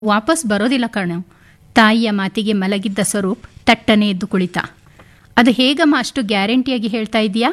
ವಾಪಸ್ ಬರೋದಿಲ್ಲ ಕಣೋ ತಾಯಿಯ ಮಾತಿಗೆ ಮಲಗಿದ್ದ ಸ್ವರೂಪ್ ತಟ್ಟನೆ ಎದ್ದು ಕುಳಿತ ಅದು ಹೇಗಮ್ಮ ಅಷ್ಟು ಗ್ಯಾರಂಟಿಯಾಗಿ ಹೇಳ್ತಾ ಇದೀಯಾ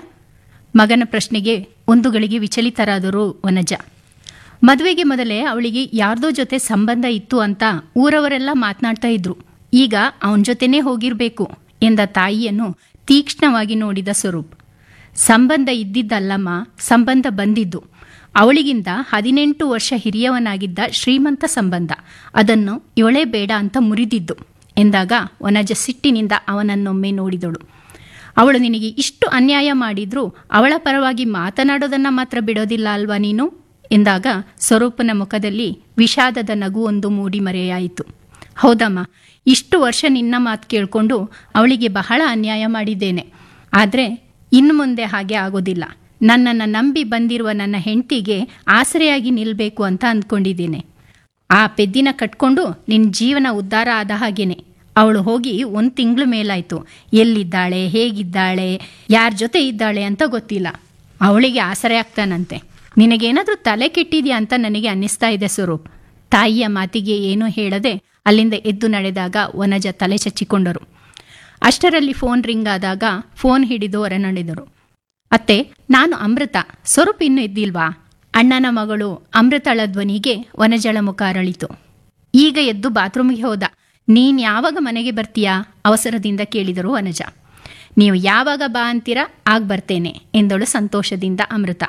ಮಗನ ಪ್ರಶ್ನೆಗೆ ಒಂದು ಗಳಿಗೆ ವಿಚಲಿತರಾದರು ವನಜ ಮದುವೆಗೆ ಮೊದಲೇ ಅವಳಿಗೆ ಯಾರ್ದೋ ಜೊತೆ ಸಂಬಂಧ ಇತ್ತು ಅಂತ ಊರವರೆಲ್ಲ ಮಾತನಾಡ್ತಾ ಇದ್ರು ಈಗ ಅವನ ಜೊತೆನೇ ಹೋಗಿರ್ಬೇಕು ಎಂದ ತಾಯಿಯನ್ನು ತೀಕ್ಷ್ಣವಾಗಿ ನೋಡಿದ ಸ್ವರೂಪ್ ಸಂಬಂಧ ಇದ್ದಿದ್ದಲ್ಲಮ್ಮ ಸಂಬಂಧ ಬಂದಿದ್ದು ಅವಳಿಗಿಂತ ಹದಿನೆಂಟು ವರ್ಷ ಹಿರಿಯವನಾಗಿದ್ದ ಶ್ರೀಮಂತ ಸಂಬಂಧ ಅದನ್ನು ಇವಳೇ ಬೇಡ ಅಂತ ಮುರಿದಿದ್ದು ಎಂದಾಗ ವನಜ ಸಿಟ್ಟಿನಿಂದ ಅವನನ್ನೊಮ್ಮೆ ನೋಡಿದಳು ಅವಳು ನಿನಗೆ ಇಷ್ಟು ಅನ್ಯಾಯ ಮಾಡಿದ್ರೂ ಅವಳ ಪರವಾಗಿ ಮಾತನಾಡೋದನ್ನ ಮಾತ್ರ ಬಿಡೋದಿಲ್ಲ ಅಲ್ವಾ ನೀನು ಎಂದಾಗ ಸ್ವರೂಪನ ಮುಖದಲ್ಲಿ ವಿಷಾದದ ನಗುವೊಂದು ಮೂಡಿ ಮರೆಯಾಯಿತು ಹೌದಮ್ಮ ಇಷ್ಟು ವರ್ಷ ನಿನ್ನ ಮಾತು ಕೇಳಿಕೊಂಡು ಅವಳಿಗೆ ಬಹಳ ಅನ್ಯಾಯ ಮಾಡಿದ್ದೇನೆ ಆದರೆ ಇನ್ನು ಮುಂದೆ ಹಾಗೆ ಆಗೋದಿಲ್ಲ ನನ್ನನ್ನು ನಂಬಿ ಬಂದಿರುವ ನನ್ನ ಹೆಂಡತಿಗೆ ಆಸರೆಯಾಗಿ ನಿಲ್ಲಬೇಕು ಅಂತ ಅಂದ್ಕೊಂಡಿದ್ದೇನೆ ಆ ಪೆದ್ದಿನ ಕಟ್ಕೊಂಡು ನಿನ್ನ ಜೀವನ ಉದ್ಧಾರ ಆದ ಹಾಗೇನೆ ಅವಳು ಹೋಗಿ ಒಂದು ತಿಂಗಳು ಮೇಲಾಯಿತು ಎಲ್ಲಿದ್ದಾಳೆ ಹೇಗಿದ್ದಾಳೆ ಯಾರ ಜೊತೆ ಇದ್ದಾಳೆ ಅಂತ ಗೊತ್ತಿಲ್ಲ ಅವಳಿಗೆ ಆಸರೆ ಆಗ್ತಾನಂತೆ ನಿನಗೇನಾದರೂ ತಲೆ ಕೆಟ್ಟಿದ್ಯಾ ಅಂತ ನನಗೆ ಅನ್ನಿಸ್ತಾ ಇದೆ ಸ್ವರೂಪ್ ತಾಯಿಯ ಮಾತಿಗೆ ಏನೂ ಹೇಳದೆ ಅಲ್ಲಿಂದ ಎದ್ದು ನಡೆದಾಗ ವನಜ ತಲೆ ಚಚ್ಚಿಕೊಂಡರು ಅಷ್ಟರಲ್ಲಿ ಫೋನ್ ರಿಂಗ್ ಆದಾಗ ಫೋನ್ ಹಿಡಿದು ಹೊರ ನಡೆದರು ಅತ್ತೆ ನಾನು ಅಮೃತ ಸ್ವರೂಪ್ ಇನ್ನೂ ಎದ್ದಿಲ್ವಾ ಅಣ್ಣನ ಮಗಳು ಅಮೃತಳ ಧ್ವನಿಗೆ ವನಜಳ ಮುಖ ಅರಳಿತು ಈಗ ಎದ್ದು ಬಾತ್ರೂಮ್ಗೆ ಹೋದ ನೀನ್ ಯಾವಾಗ ಮನೆಗೆ ಬರ್ತೀಯಾ ಅವಸರದಿಂದ ಕೇಳಿದರು ವನಜ ನೀವು ಯಾವಾಗ ಬಾ ಅಂತೀರಾ ಆಗ ಬರ್ತೇನೆ ಎಂದಳು ಸಂತೋಷದಿಂದ ಅಮೃತ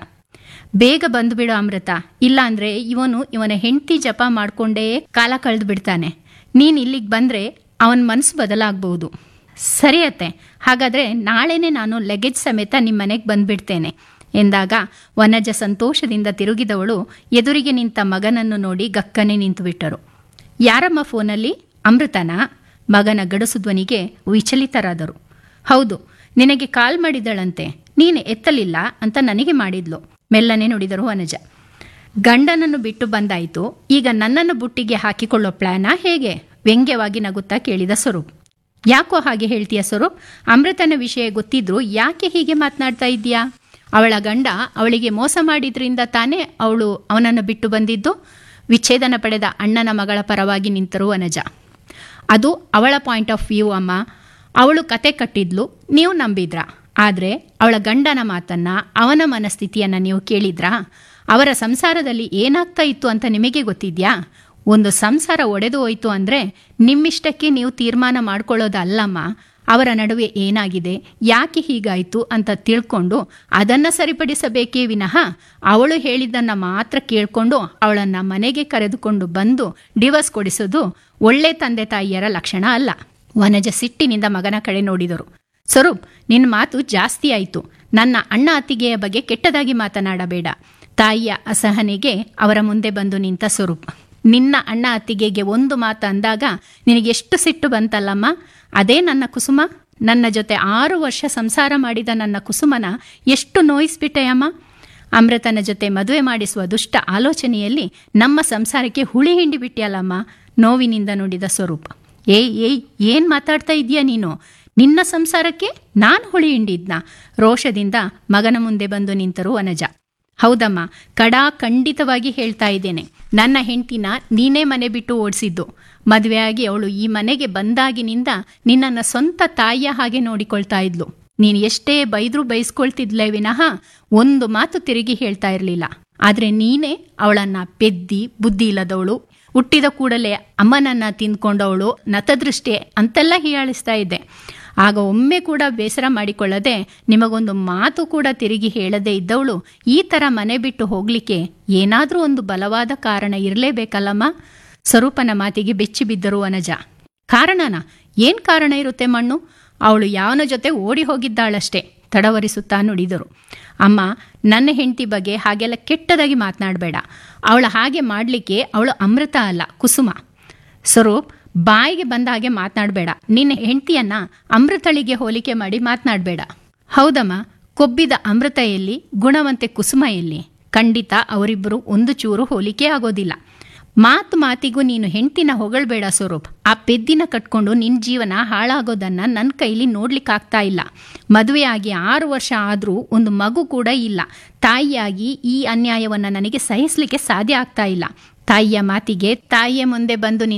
ಬೇಗ ಬಂದುಬಿಡು ಅಮೃತ ಇಲ್ಲ ಅಂದ್ರೆ ಇವನು ಇವನ ಹೆಂಡತಿ ಜಪ ಮಾಡ್ಕೊಂಡೇ ಕಾಲ ಕಳೆದು ಬಿಡ್ತಾನೆ ನೀನ್ ಇಲ್ಲಿಗೆ ಬಂದ್ರೆ ಅವನ ಮನಸ್ಸು ಬದಲಾಗಬಹುದು ಸರಿ ಅತ್ತೆ ಹಾಗಾದ್ರೆ ನಾಳೆನೆ ನಾನು ಲಗೇಜ್ ಸಮೇತ ನಿಮ್ಮ ಮನೆಗೆ ಬಂದ್ಬಿಡ್ತೇನೆ ಎಂದಾಗ ವನಜ ಸಂತೋಷದಿಂದ ತಿರುಗಿದವಳು ಎದುರಿಗೆ ನಿಂತ ಮಗನನ್ನು ನೋಡಿ ಗಕ್ಕನೆ ನಿಂತುಬಿಟ್ಟರು ಯಾರಮ್ಮ ಫೋನಲ್ಲಿ ಅಮೃತನ ಮಗನ ಗಡಸು ಧ್ವನಿಗೆ ವಿಚಲಿತರಾದರು ಹೌದು ನಿನಗೆ ಕಾಲ್ ಮಾಡಿದಳಂತೆ ನೀನು ಎತ್ತಲಿಲ್ಲ ಅಂತ ನನಗೆ ಮಾಡಿದ್ಲು ಮೆಲ್ಲನೆ ನುಡಿದರು ವನಜ ಗಂಡನನ್ನು ಬಿಟ್ಟು ಬಂದಾಯಿತು ಈಗ ನನ್ನನ್ನು ಬುಟ್ಟಿಗೆ ಹಾಕಿಕೊಳ್ಳೋ ಪ್ಲಾನಾ ಹೇಗೆ ವ್ಯಂಗ್ಯವಾಗಿ ನಗುತ್ತಾ ಕೇಳಿದ ಸ್ವರೂಪ್ ಯಾಕೋ ಹಾಗೆ ಹೇಳ್ತೀಯ ಸ್ವರೂಪ್ ಅಮೃತನ ವಿಷಯ ಗೊತ್ತಿದ್ರು ಯಾಕೆ ಹೀಗೆ ಮಾತನಾಡ್ತಾ ಇದ್ದೀಯಾ ಅವಳ ಗಂಡ ಅವಳಿಗೆ ಮೋಸ ಮಾಡಿದ್ರಿಂದ ತಾನೇ ಅವಳು ಅವನನ್ನು ಬಿಟ್ಟು ಬಂದಿದ್ದು ವಿಚ್ಛೇದನ ಪಡೆದ ಅಣ್ಣನ ಮಗಳ ಪರವಾಗಿ ನಿಂತರು ವನಜ ಅದು ಅವಳ ಪಾಯಿಂಟ್ ಆಫ್ ವ್ಯೂ ಅಮ್ಮ ಅವಳು ಕತೆ ಕಟ್ಟಿದ್ಲು ನೀವು ನಂಬಿದ್ರಾ ಆದರೆ ಅವಳ ಗಂಡನ ಮಾತನ್ನ ಅವನ ಮನಸ್ಥಿತಿಯನ್ನು ನೀವು ಕೇಳಿದ್ರಾ ಅವರ ಸಂಸಾರದಲ್ಲಿ ಏನಾಗ್ತಾ ಇತ್ತು ಅಂತ ನಿಮಗೆ ಗೊತ್ತಿದ್ಯಾ ಒಂದು ಸಂಸಾರ ಒಡೆದು ಹೋಯಿತು ಅಂದರೆ ನಿಮ್ಮಿಷ್ಟಕ್ಕೆ ನೀವು ತೀರ್ಮಾನ ಮಾಡ್ಕೊಳ್ಳೋದಲ್ಲಮ್ಮ ಅವರ ನಡುವೆ ಏನಾಗಿದೆ ಯಾಕೆ ಹೀಗಾಯಿತು ಅಂತ ತಿಳ್ಕೊಂಡು ಅದನ್ನು ಸರಿಪಡಿಸಬೇಕೇ ವಿನಃ ಅವಳು ಹೇಳಿದ್ದನ್ನು ಮಾತ್ರ ಕೇಳಿಕೊಂಡು ಅವಳನ್ನು ಮನೆಗೆ ಕರೆದುಕೊಂಡು ಬಂದು ಡಿವರ್ಸ್ ಕೊಡಿಸೋದು ಒಳ್ಳೆ ತಂದೆ ತಾಯಿಯರ ಲಕ್ಷಣ ಅಲ್ಲ ವನಜ ಸಿಟ್ಟಿನಿಂದ ಮಗನ ಕಡೆ ನೋಡಿದರು ಸ್ವರೂಪ್ ನಿನ್ನ ಮಾತು ಜಾಸ್ತಿ ಆಯಿತು ನನ್ನ ಅಣ್ಣ ಅತ್ತಿಗೆಯ ಬಗ್ಗೆ ಕೆಟ್ಟದಾಗಿ ಮಾತನಾಡಬೇಡ ತಾಯಿಯ ಅಸಹನೆಗೆ ಅವರ ಮುಂದೆ ಬಂದು ನಿಂತ ಸ್ವರೂಪ್ ನಿನ್ನ ಅಣ್ಣ ಅತ್ತಿಗೆಗೆ ಒಂದು ಮಾತು ಅಂದಾಗ ನಿನಗೆಷ್ಟು ಸಿಟ್ಟು ಬಂತಲ್ಲಮ್ಮ ಅದೇ ನನ್ನ ಕುಸುಮ ನನ್ನ ಜೊತೆ ಆರು ವರ್ಷ ಸಂಸಾರ ಮಾಡಿದ ನನ್ನ ಕುಸುಮನ ಎಷ್ಟು ನೋಯಿಸ್ಬಿಟ್ಟೆಯಮ್ಮ ಅಮೃತನ ಜೊತೆ ಮದುವೆ ಮಾಡಿಸುವ ದುಷ್ಟ ಆಲೋಚನೆಯಲ್ಲಿ ನಮ್ಮ ಸಂಸಾರಕ್ಕೆ ಹುಳಿ ಹಿಂಡಿ ಬಿಟ್ಟಿಯಲ್ಲಮ್ಮ ನೋವಿನಿಂದ ನುಡಿದ ಸ್ವರೂಪ್ ಏಯ್ ಏಯ್ ಏನ್ ಮಾತಾಡ್ತಾ ಇದೀಯ ನೀನು ನಿನ್ನ ಸಂಸಾರಕ್ಕೆ ನಾನು ಹುಳಿ ಹಿಂಡಿದ್ನ ರೋಷದಿಂದ ಮಗನ ಮುಂದೆ ಬಂದು ನಿಂತರು ವನಜ ಹೌದಮ್ಮ ಕಡಾ ಖಂಡಿತವಾಗಿ ಹೇಳ್ತಾ ಇದ್ದೇನೆ ನನ್ನ ಹೆಂಡತಿನ ನೀನೇ ಮನೆ ಬಿಟ್ಟು ಓಡಿಸಿದ್ದು ಮದುವೆಯಾಗಿ ಅವಳು ಈ ಮನೆಗೆ ಬಂದಾಗಿನಿಂದ ನಿನ್ನನ್ನು ಸ್ವಂತ ತಾಯಿಯ ಹಾಗೆ ನೋಡಿಕೊಳ್ತಾ ಇದ್ಲು ನೀನು ಎಷ್ಟೇ ಬೈದ್ರೂ ಬೈಸ್ಕೊಳ್ತಿದ್ಲೇ ವಿನಃ ಒಂದು ಮಾತು ತಿರುಗಿ ಹೇಳ್ತಾ ಇರಲಿಲ್ಲ ಆದರೆ ನೀನೇ ಅವಳನ್ನ ಪೆದ್ದಿ ಬುದ್ಧಿ ಇಲ್ಲದವಳು ಹುಟ್ಟಿದ ಕೂಡಲೇ ಅಮ್ಮನನ್ನ ತಿಂದ್ಕೊಂಡವಳು ನತದೃಷ್ಟಿ ಅಂತೆಲ್ಲ ಹೀಯಾಳಿಸ್ತಾ ಇದ್ದೆ ಆಗ ಒಮ್ಮೆ ಕೂಡ ಬೇಸರ ಮಾಡಿಕೊಳ್ಳದೆ ನಿಮಗೊಂದು ಮಾತು ಕೂಡ ತಿರುಗಿ ಹೇಳದೇ ಇದ್ದವಳು ಈ ಥರ ಮನೆ ಬಿಟ್ಟು ಹೋಗ್ಲಿಕ್ಕೆ ಏನಾದರೂ ಒಂದು ಬಲವಾದ ಕಾರಣ ಇರಲೇಬೇಕಲ್ಲಮ್ಮ ಸ್ವರೂಪನ ಮಾತಿಗೆ ಬೆಚ್ಚಿ ಬಿದ್ದರು ವನಜ ಕಾರಣನ ಏನ್ ಕಾರಣ ಇರುತ್ತೆ ಮಣ್ಣು ಅವಳು ಯಾವನ ಜೊತೆ ಓಡಿ ಹೋಗಿದ್ದಾಳಷ್ಟೇ ತಡವರಿಸುತ್ತಾ ನುಡಿದರು ಅಮ್ಮ ನನ್ನ ಹೆಂಡತಿ ಬಗ್ಗೆ ಹಾಗೆಲ್ಲ ಕೆಟ್ಟದಾಗಿ ಮಾತನಾಡಬೇಡ ಅವಳ ಹಾಗೆ ಮಾಡಲಿಕ್ಕೆ ಅವಳು ಅಮೃತ ಅಲ್ಲ ಕುಸುಮ ಸ್ವರೂಪ್ ಬಾಯಿಗೆ ಬಂದ ಹಾಗೆ ಮಾತನಾಡಬೇಡ ನಿನ್ನ ಹೆಂಡತಿಯನ್ನ ಅಮೃತಳಿಗೆ ಹೋಲಿಕೆ ಮಾಡಿ ಮಾತನಾಡಬೇಡ ಹೌದಮ್ಮ ಕೊಬ್ಬಿದ ಅಮೃತ ಎಲ್ಲಿ ಗುಣವಂತೆ ಕುಸುಮ ಎಲ್ಲಿ ಖಂಡಿತ ಅವರಿಬ್ಬರು ಒಂದು ಚೂರು ಹೋಲಿಕೆ ಆಗೋದಿಲ್ಲ ಮಾತು ಮಾತಿಗೂ ನೀನು ಹೆಂಡ್ತಿನ ಹೊಗಳ್ಬೇಡ ಸ್ವರೂಪ್ ಆ ಪೆದ್ದಿನ ಕಟ್ಕೊಂಡು ನಿನ್ನ ಜೀವನ ಹಾಳಾಗೋದನ್ನ ನನ್ನ ಕೈಲಿ ನೋಡ್ಲಿಕ್ಕಾಗ್ತಾ ಇಲ್ಲ ಮದುವೆಯಾಗಿ ಆರು ವರ್ಷ ಆದರೂ ಒಂದು ಮಗು ಕೂಡ ಇಲ್ಲ ತಾಯಿಯಾಗಿ ಈ ಅನ್ಯಾಯವನ್ನು ನನಗೆ ಸಹಿಸಲಿಕ್ಕೆ ಸಾಧ್ಯ ಆಗ್ತಾ ಇಲ್ಲ ತಾಯಿಯ ಮಾತಿಗೆ ತಾಯಿಯ ಮುಂದೆ ಬಂದು